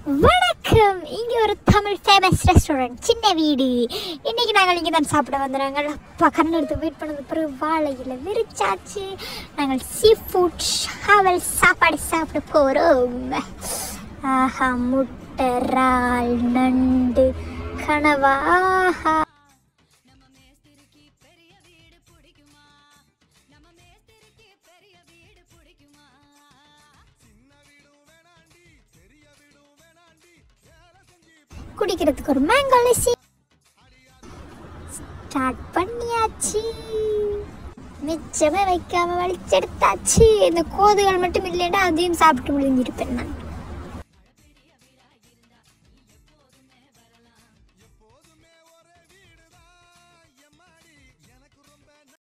வணக்கம் இங்கே ஒரு தமிழ் ஃபேமஸ் ரெஸ்டாரண்ட் சின்ன வீடு இன்னைக்கு நாங்கள் இங்கே தான் சாப்பிட வந்துடுறாங்க அப்பா கண்ணு எடுத்து வெயிட் பண்ணது பிறகு வாழையில் விரிச்சாச்சு நாங்கள் சீ ஃபுட் ஹாவல் சாப்பாடு சாப்பிட போகிறோம் ஆஹா முட்டை இறால் நண்டு கனவா ஆஹா குடிக்கிறதுக்கு ஒரு மேங்கோ லஸ்ஸி ஸ்டார்ட் பண்ணியாச்சு மிச்சமே வைக்காம வலிச்செடுத்தாச்சு இந்த கோதுகள் மட்டும் இல்லைன்னா அதையும் சாப்பிட்டு விழுந்திருப்பேன் நான்